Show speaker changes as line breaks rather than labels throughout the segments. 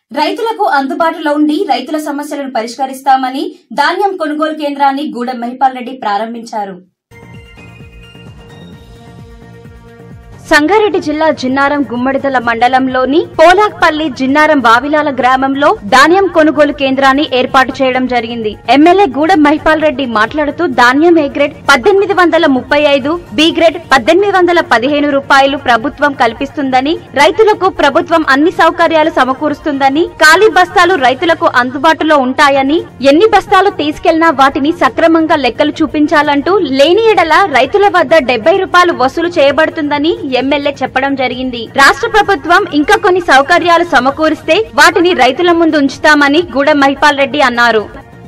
రైతులకు అందుబాటులో ఉండి రైతుల సమస్యలను పరిష్కరిస్తామని ధాన్యం కొనుగోలు కేంద్రాన్ని గూడెం మహిపాల్ రెడ్డి ప్రారంభించారు సంగారెడ్డి జిల్లా జిన్నారం గుమ్మడిదల మండలంలోని పోలాక్పల్లి జిన్నారం బావిలాల గ్రామంలో ధాన్యం కొనుగోలు కేంద్రాన్ని ఏర్పాటు చేయడం జరిగింది ఎమ్మెల్యే గూడెం మహిపాల్ రెడ్డి మాట్లాడుతూ ధాన్యం ఏ గ్రేడ్ పద్దెనిమిది వందల ముప్పై ఐదు బి గ్రేడ్ పద్దెనిమిది వందల పదిహేను రూపాయలు ప్రభుత్వం కల్పిస్తుందని రైతులకు ప్రభుత్వం అన్ని సౌకర్యాలు సమకూరుస్తుందని ఖాళీ బస్తాలు రైతులకు అందుబాటులో ఉంటాయని ఎన్ని బస్తాలు తీసుకెళ్లినా వాటిని సక్రమంగా లెక్కలు చూపించాలంటూ లేని ఎడల రైతుల వద్ద డెబ్బై రూపాయలు వసూలు చేయబడుతుందని ఎమ్మెల్యే చెప్పడం జరిగింది రాష్ట్ర ప్రభుత్వం ఇంకా కొన్ని సౌకర్యాలు సమకూరిస్తే వాటిని రైతుల ముందు ఉంచుతామని గూడెం మహిపాల్ రెడ్డి అన్నారు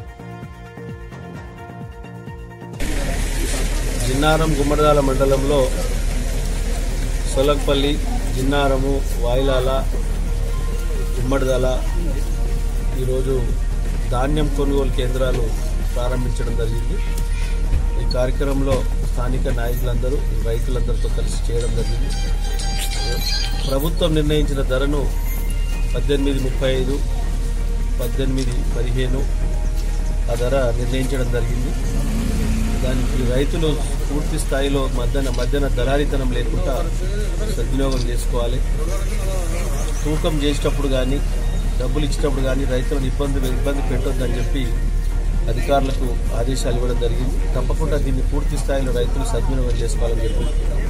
జిన్నారం గుమ్మడిదాల మండలంలో సొలగపల్లి జిన్నారము వాయిలాల గుమ్మడిదాల ఈరోజు ధాన్యం కొనుగోలు కేంద్రాలు ప్రారంభించడం జరిగింది ఈ కార్యక్రమంలో స్థానిక నాయకులందరూ రైతులందరితో కలిసి చేయడం జరిగింది ప్రభుత్వం నిర్ణయించిన ధరను పద్దెనిమిది ముప్పై ఐదు పద్దెనిమిది పదిహేను ఆ ధర నిర్ణయించడం జరిగింది దానికి రైతులు పూర్తి స్థాయిలో మధ్యన మధ్యన దళారితనం లేకుండా సద్వినియోగం చేసుకోవాలి తూకం చేసేటప్పుడు కానీ డబ్బులు ఇచ్చేటప్పుడు కానీ రైతులను ఇబ్బంది ఇబ్బంది పెట్టొద్దని చెప్పి అధికారులకు ఆదేశాలు ఇవ్వడం జరిగింది తప్పకుండా దీన్ని పూర్తి స్థాయిలో రైతులు సద్వినియోగం చేసుకోవాలని చెప్పి